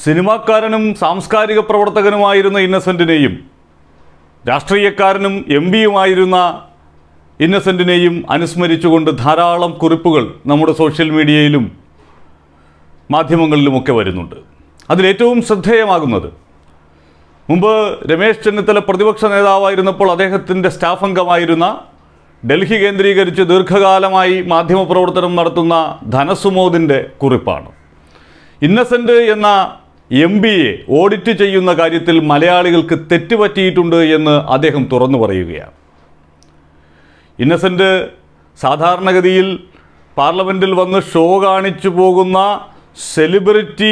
സിനിമാക്കാരനും സാംസ്കാരിക പ്രവർത്തകനുമായിരുന്ന ഇന്നസെൻറ്റിനെയും രാഷ്ട്രീയക്കാരനും എം പിയുമായിരുന്ന ഇന്നസെൻറ്റിനെയും അനുസ്മരിച്ചുകൊണ്ട് ധാരാളം കുറിപ്പുകൾ നമ്മുടെ സോഷ്യൽ മീഡിയയിലും മാധ്യമങ്ങളിലുമൊക്കെ വരുന്നുണ്ട് അതിലേറ്റവും ശ്രദ്ധേയമാകുന്നത് മുമ്പ് രമേശ് ചെന്നിത്തല പ്രതിപക്ഷ നേതാവായിരുന്നപ്പോൾ അദ്ദേഹത്തിൻ്റെ സ്റ്റാഫ് അംഗമായിരുന്ന ഡൽഹി കേന്ദ്രീകരിച്ച് ദീർഘകാലമായി മാധ്യമപ്രവർത്തനം നടത്തുന്ന ധനസുമോദിൻ്റെ കുറിപ്പാണ് ഇന്നസെൻ്റ് എന്ന എം ബിയെ ഓഡിറ്റ് ചെയ്യുന്ന കാര്യത്തിൽ മലയാളികൾക്ക് തെറ്റുപറ്റിയിട്ടുണ്ട് എന്ന് അദ്ദേഹം തുറന്നു പറയുകയാണ് ഇന്നസെൻ്റ് സാധാരണഗതിയിൽ പാർലമെൻറ്റിൽ വന്ന് ഷോ കാണിച്ചു പോകുന്ന സെലിബ്രിറ്റി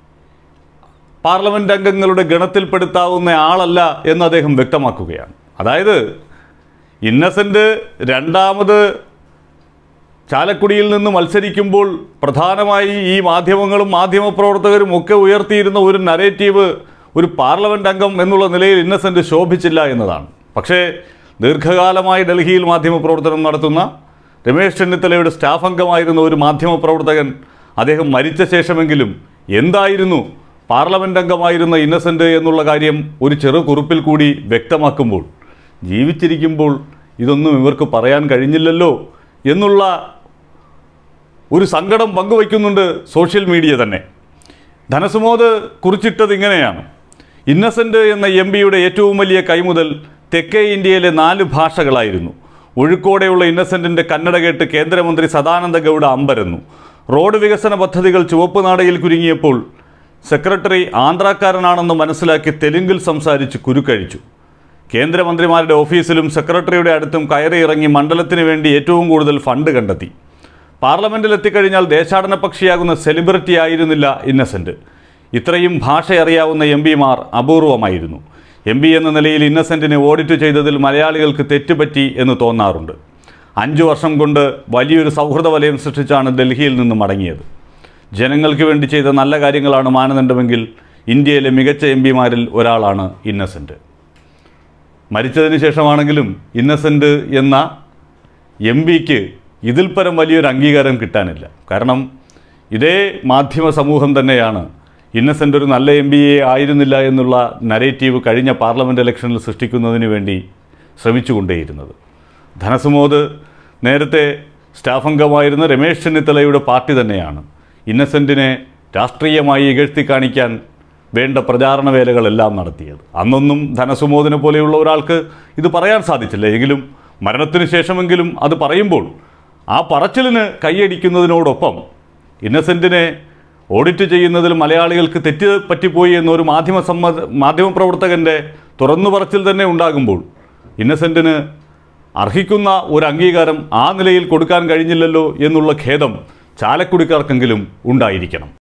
പാർലമെൻറ്റ് അംഗങ്ങളുടെ ഗണത്തിൽപ്പെടുത്താവുന്ന ആളല്ല എന്ന് അദ്ദേഹം വ്യക്തമാക്കുകയാണ് അതായത് ഇന്നസെൻ്റ് രണ്ടാമത് ചാലക്കുടിയിൽ നിന്ന് മത്സരിക്കുമ്പോൾ പ്രധാനമായി ഈ മാധ്യമങ്ങളും മാധ്യമപ്രവർത്തകരും ഒക്കെ ഉയർത്തിയിരുന്ന ഒരു നരേറ്റീവ് ഒരു പാർലമെൻറ്റ് അംഗം എന്നുള്ള നിലയിൽ ഇന്നസെൻ്റ് ശോഭിച്ചില്ല എന്നതാണ് പക്ഷേ ദീർഘകാലമായി ഡൽഹിയിൽ മാധ്യമപ്രവർത്തനം നടത്തുന്ന രമേശ് ചെന്നിത്തലയുടെ സ്റ്റാഫ് അംഗമായിരുന്ന ഒരു മാധ്യമപ്രവർത്തകൻ അദ്ദേഹം മരിച്ച ശേഷമെങ്കിലും എന്തായിരുന്നു പാർലമെൻറ്റ് അംഗമായിരുന്ന ഇന്നസെൻ്റ് എന്നുള്ള കാര്യം ഒരു ചെറു കുറിപ്പിൽ കൂടി വ്യക്തമാക്കുമ്പോൾ ജീവിച്ചിരിക്കുമ്പോൾ ഇതൊന്നും ഇവർക്ക് പറയാൻ കഴിഞ്ഞില്ലല്ലോ എന്നുള്ള ഒരു സങ്കടം പങ്കുവയ്ക്കുന്നുണ്ട് സോഷ്യൽ മീഡിയ തന്നെ ധനസുമോദ് കുറിച്ചിട്ടത് ഇങ്ങനെയാണ് ഇന്നസെൻ്റ് എന്ന എം പിയുടെ ഏറ്റവും വലിയ കൈമുതൽ തെക്കേ ഇന്ത്യയിലെ നാല് ഭാഷകളായിരുന്നു ഒഴുക്കോടെയുള്ള ഇന്നസെൻറ്റിൻ്റെ കന്നഡ കേട്ട് കേന്ദ്രമന്ത്രി സദാനന്ദ ഗൗഡ അമ്പരന്നു റോഡ് വികസന പദ്ധതികൾ ചുവപ്പ് നാടയിൽ കുരുങ്ങിയപ്പോൾ സെക്രട്ടറി ആന്ധ്രാക്കാരനാണെന്ന് മനസ്സിലാക്കി തെലുങ്കിൽ സംസാരിച്ച് കുരുക്കഴിച്ചു കേന്ദ്രമന്ത്രിമാരുടെ ഓഫീസിലും സെക്രട്ടറിയുടെ അടുത്തും കയറി ഇറങ്ങി മണ്ഡലത്തിന് വേണ്ടി ഏറ്റവും കൂടുതൽ ഫണ്ട് കണ്ടെത്തി പാർലമെൻറ്റിൽ എത്തിക്കഴിഞ്ഞാൽ ദേശാടന പക്ഷിയാകുന്ന സെലിബ്രിറ്റി ആയിരുന്നില്ല ഇന്നസെൻറ്റ് ഇത്രയും ഭാഷ അറിയാവുന്ന എം പിമാർ അപൂർവമായിരുന്നു എം പി എന്ന നിലയിൽ ഇന്നസെൻറ്റിനെ ഓഡിറ്റ് ചെയ്തതിൽ മലയാളികൾക്ക് തെറ്റുപറ്റി എന്ന് തോന്നാറുണ്ട് അഞ്ചു വർഷം കൊണ്ട് വലിയൊരു സൗഹൃദ വലയം സൃഷ്ടിച്ചാണ് ഡൽഹിയിൽ നിന്ന് മടങ്ങിയത് ജനങ്ങൾക്ക് വേണ്ടി ചെയ്ത നല്ല കാര്യങ്ങളാണ് മാനദണ്ഡമെങ്കിൽ ഇന്ത്യയിലെ മികച്ച എം പിമാരിൽ ഒരാളാണ് ഇന്നസെൻറ്റ് മരിച്ചതിന് ശേഷമാണെങ്കിലും ഇന്നസെൻ്റ് എന്ന എം പിക്ക് ഇതിൽ പരം വലിയൊരു അംഗീകാരം കിട്ടാനില്ല കാരണം ഇതേ മാധ്യമ സമൂഹം തന്നെയാണ് ഇന്നസെൻ്റ് ഒരു നല്ല എം ബി എ ആയിരുന്നില്ല എന്നുള്ള നരേറ്റീവ് കഴിഞ്ഞ പാർലമെൻറ്റ് ഇലക്ഷനിൽ സൃഷ്ടിക്കുന്നതിന് വേണ്ടി ശ്രമിച്ചുകൊണ്ടേയിരുന്നത് ധനസുമോദ് നേരത്തെ സ്റ്റാഫ് അംഗമായിരുന്ന രമേശ് ചെന്നിത്തലയുടെ പാർട്ടി തന്നെയാണ് ഇന്നസെൻറ്റിനെ രാഷ്ട്രീയമായി ഇകഴ്ത്തി കാണിക്കാൻ വേണ്ട പ്രചാരണ വേലകളെല്ലാം നടത്തിയത് അന്നൊന്നും ധനസുമോദിനെ പോലെയുള്ള ഒരാൾക്ക് ഇത് പറയാൻ സാധിച്ചില്ല എങ്കിലും മരണത്തിന് ശേഷമെങ്കിലും അത് പറയുമ്പോൾ ആ പറച്ചിലിന് കൈയടിക്കുന്നതിനോടൊപ്പം ഇന്നസെൻറ്റിനെ ഓഡിറ്റ് ചെയ്യുന്നതിൽ മലയാളികൾക്ക് തെറ്റ് പറ്റിപ്പോയി എന്നൊരു മാധ്യമ സമ്മത മാധ്യമപ്രവർത്തകൻ്റെ തുറന്നു പറച്ചിൽ തന്നെ ഉണ്ടാകുമ്പോൾ ഇന്നസെൻറ്റിന് അർഹിക്കുന്ന ഒരു അംഗീകാരം ആ നിലയിൽ കൊടുക്കാൻ കഴിഞ്ഞില്ലല്ലോ എന്നുള്ള ഖേദം ചാലക്കുടിക്കാർക്കെങ്കിലും ഉണ്ടായിരിക്കണം